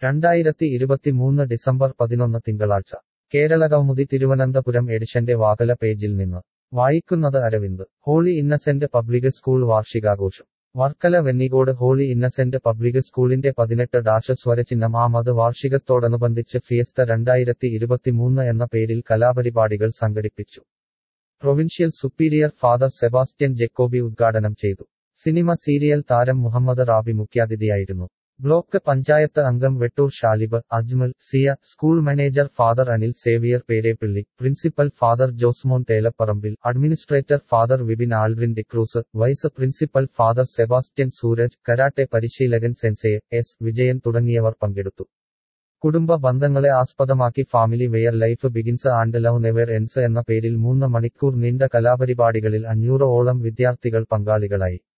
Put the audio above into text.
രണ്ടായിരത്തി ഇരുപത്തിമൂന്ന് ഡിസംബർ പതിനൊന്ന് തിങ്കളാഴ്ച കേരളകൗമുദി തിരുവനന്തപുരം എഡിഷന്റെ വാകല പേജിൽ നിന്ന് വായിക്കുന്നത് Aravind holy innocent public school വാർഷികാഘോഷം Varkala Vennicode holy innocent public സ്കൂളിന്റെ പതിനെട്ട് ഡാഷ് സ്വരചിഹ്നം ആമത് വാർഷികത്തോടനുബന്ധിച്ച് ഫിയസ്ത രണ്ടായിരത്തി ഇരുപത്തിമൂന്ന് എന്ന പേരിൽ കലാപരിപാടികൾ സംഘടിപ്പിച്ചു provincial superior father Sebastian Jacobi ഉദ്ഘാടനം ചെയ്തു സിനിമ സീരിയൽ താരം മുഹമ്മദ് റാബി മുഖ്യാതിഥിയായിരുന്നു ബ്ലോക്ക് പഞ്ചായത്ത് അംഗം Vettoor Shalib Ajmal Siya school manager father Anil Xavier Perepilly principal father Josmon Thelapparambil administrator father Vipin Alvin D'Cruz vice principal father Sebastian Sooraj karate പരിശീലകൻ സെൻസെ എസ് വിജയൻ തുടങ്ങിയവർ പങ്കെടുത്തു കുടുംബ ബന്ധങ്ങളെ ആസ്പദമാക്കി family where life begins and love never ends എന്ന പേരിൽ മൂന്ന് മണിക്കൂർ നീണ്ട കലാപരിപാടികളിൽ അഞ്ഞൂറോളം വിദ്യാർത്ഥികൾ പങ്കാളികളായി